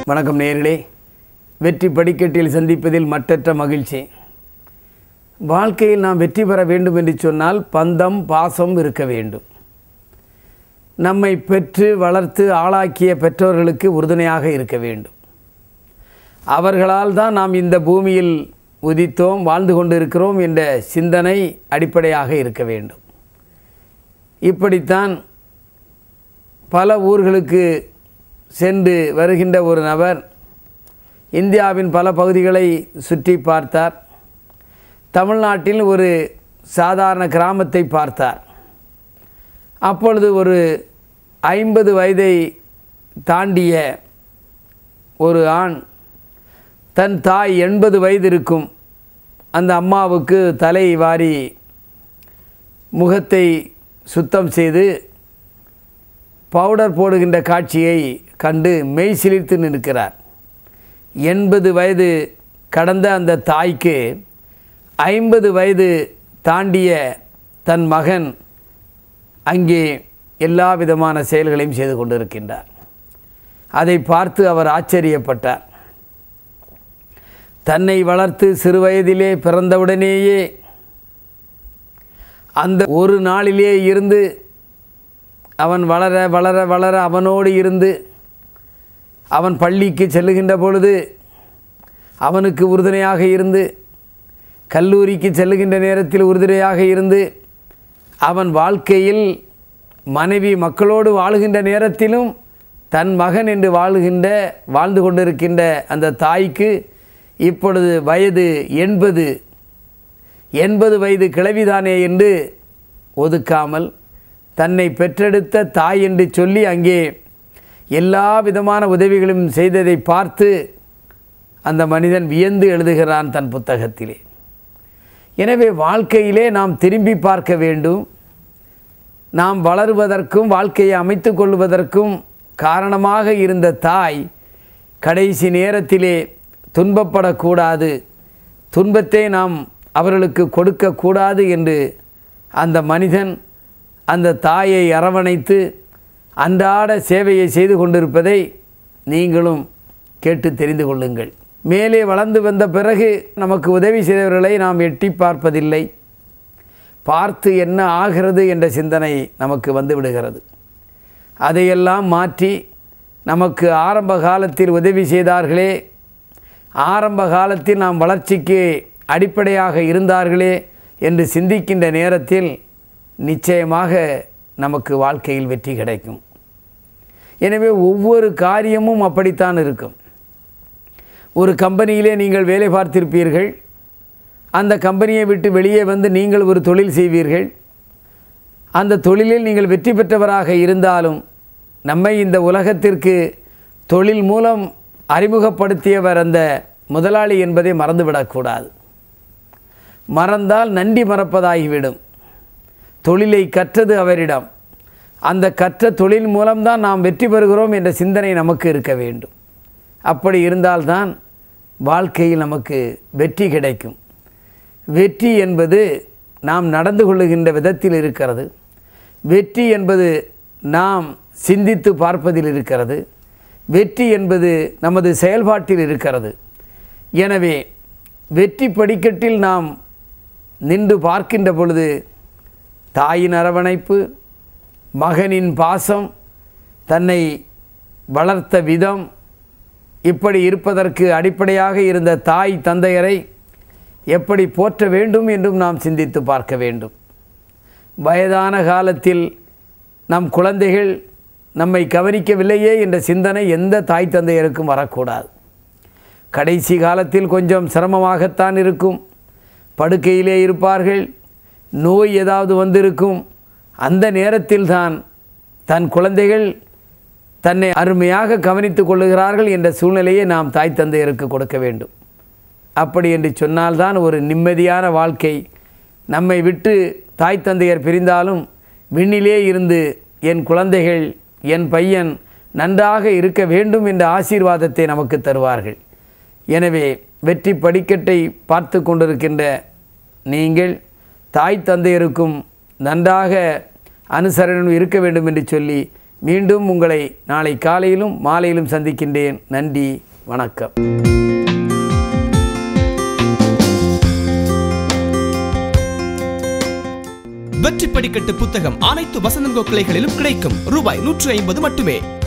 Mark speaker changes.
Speaker 1: வணக்கம் நேயர்களே வெற்றி படிக்கட்டில் சந்திப்பதில் மற்றற்ற மகிழ்ச்சி வாழ்க்கையில் நாம் வெற்றி பெற வேண்டும் என்று சொன்னால் பந்தம் பாசம் இருக்க வேண்டும் நம்மை பெற்று வளர்த்து ஆளாக்கிய பெற்றோர்களுக்கு உறுதுணையாக இருக்க வேண்டும் அவர்களால் தான் நாம் இந்த பூமியில் உதித்தோம் வாழ்ந்து கொண்டிருக்கிறோம் என்ற சிந்தனை அடிப்படையாக இருக்க வேண்டும் இப்படித்தான் பல ஊர்களுக்கு சென்று வருகின்ற ஒரு நபர் இந்தியாவின் பல பகுதிகளை சுற்றி பார்த்தார் தமிழ்நாட்டில் ஒரு சாதாரண கிராமத்தை பார்த்தார் அப்பொழுது ஒரு ஐம்பது வயதை தாண்டிய ஒரு ஆண் தன் தாய் எண்பது வயது இருக்கும் அந்த அம்மாவுக்கு தலை வாரி முகத்தை சுத்தம் செய்து பவுடர் போடுகின்ற காட்சியை கண்டு மெய் சிலிர்த்து நிற்கிறார் எண்பது வயது கடந்த அந்த தாய்க்கு ஐம்பது வயது தாண்டிய தன் மகன் அங்கே எல்லா விதமான செயல்களையும் செய்து கொண்டிருக்கின்றார் அதை பார்த்து அவர் ஆச்சரியப்பட்டார் தன்னை வளர்த்து சிறு வயதிலே பிறந்தவுடனேயே அந்த ஒரு நாளிலே இருந்து அவன் வளர வளர வளர அவனோடு இருந்து அவன் பள்ளிக்கு செல்லுகின்ற பொழுது அவனுக்கு உறுதுணையாக இருந்து கல்லூரிக்கு செல்லுகின்ற நேரத்தில் உறுதுணையாக இருந்து அவன் வாழ்க்கையில் மனைவி மக்களோடு வாழுகின்ற நேரத்திலும் தன் மகன் என்று வாழுகின்ற வாழ்ந்து கொண்டிருக்கின்ற அந்த தாய்க்கு இப்பொழுது வயது எண்பது எண்பது வயது கிழவிதானே என்று ஒதுக்காமல் தன்னை பெற்றெடுத்த தாய் என்று சொல்லி அங்கே எல்லா விதமான உதவிகளும் செய்ததை பார்த்து அந்த மனிதன் வியந்து எழுதுகிறான் தன் புத்தகத்திலே எனவே வாழ்க்கையிலே நாம் திரும்பி பார்க்க வேண்டும் நாம் வளருவதற்கும் வாழ்க்கையை அமைத்து கொள்வதற்கும் காரணமாக இருந்த தாய் கடைசி நேரத்திலே துன்பப்படக்கூடாது துன்பத்தை நாம் அவர்களுக்கு கொடுக்கக்கூடாது என்று அந்த மனிதன் அந்த தாயை அரவணைத்து அன்றாட சேவையை செய்து கொண்டிருப்பதை நீங்களும் கேட்டு தெரிந்து கொள்ளுங்கள் மேலே வளர்ந்து வந்த பிறகு நமக்கு உதவி செய்தவர்களை நாம் எட்டி பார்ப்பதில்லை பார்த்து என்ன ஆகிறது என்ற சிந்தனை நமக்கு வந்து விடுகிறது அதையெல்லாம் மாற்றி நமக்கு ஆரம்ப காலத்தில் உதவி செய்தார்களே ஆரம்ப காலத்தில் நாம் வளர்ச்சிக்கு அடிப்படையாக இருந்தார்களே என்று சிந்திக்கின்ற நேரத்தில் நிச்சயமாக நமக்கு வாழ்க்கையில் வெற்றி கிடைக்கும் எனவே ஒவ்வொரு காரியமும் அப்படித்தான் இருக்கும் ஒரு கம்பெனியிலே நீங்கள் வேலை பார்த்திருப்பீர்கள் அந்த கம்பெனியை விட்டு வெளியே வந்து நீங்கள் ஒரு தொழில் செய்வீர்கள் அந்த தொழிலில் நீங்கள் வெற்றி பெற்றவராக இருந்தாலும் நம்மை இந்த உலகத்திற்கு தொழில் மூலம் அறிமுகப்படுத்தியவர் அந்த முதலாளி என்பதை மறந்துவிடக்கூடாது மறந்தால் நன்றி மறப்பதாகிவிடும் தொழிலை கற்றது அவரிடம் அந்த கற்ற தொழில் மூலம்தான் நாம் வெற்றி பெறுகிறோம் என்ற சிந்தனை நமக்கு இருக்க வேண்டும் அப்படி இருந்தால்தான் வாழ்க்கையில் நமக்கு வெற்றி கிடைக்கும் வெற்றி என்பது நாம் நடந்து கொள்ளுகின்ற விதத்தில் இருக்கிறது வெற்றி என்பது நாம் சிந்தித்து பார்ப்பதில் இருக்கிறது வெற்றி என்பது நமது செயல்பாட்டில் இருக்கிறது எனவே வெற்றி படிக்கட்டில் நாம் நின்று பார்க்கின்ற பொழுது தாயின் அரவணைப்பு மகனின் பாசம் தன்னை வளர்த்த விதம் இப்படி இருப்பதற்கு அடிப்படையாக இருந்த தாய் தந்தையரை எப்படி போற்ற வேண்டும் என்றும் நாம் சிந்தித்து பார்க்க வேண்டும் வயதான காலத்தில் நம் குழந்தைகள் நம்மை கவனிக்கவில்லையே என்ற சிந்தனை எந்த தாய் தந்தையருக்கும் வரக்கூடாது கடைசி காலத்தில் கொஞ்சம் சிரமமாகத்தான் இருக்கும் படுக்கையிலே இருப்பார்கள் நோய் ஏதாவது வந்திருக்கும் அந்த நேரத்தில்தான் தன் குழந்தைகள் தன்னை அருமையாக கவனித்து கொள்ளுகிறார்கள் என்ற சூழ்நிலையை நாம் தாய் தந்தையருக்கு கொடுக்க வேண்டும் அப்படி என்று சொன்னால்தான் ஒரு நிம்மதியான வாழ்க்கை நம்மை விட்டு தாய் தந்தையர் பிரிந்தாலும் விண்ணிலே இருந்து என் குழந்தைகள் என் பையன் நன்றாக இருக்க வேண்டும் என்ற ஆசீர்வாதத்தை நமக்கு தருவார்கள் எனவே வெற்றி படிக்கட்டை பார்த்து கொண்டிருக்கின்ற நீங்கள் தாய் தந்தையருக்கும் நன்றாக அனுசரணம் இருக்க வேண்டும் என்று சொல்லி மீண்டும் உங்களை நாளை காலையிலும் மாலையிலும் சந்திக்கின்றேன் நன்றி வணக்கம்
Speaker 2: வெற்றி படிக்கட்டு புத்தகம் அனைத்து வசந்தன்கோ கிளைகளிலும் கிடைக்கும் ரூபாய் நூற்று ஐம்பது மட்டுமே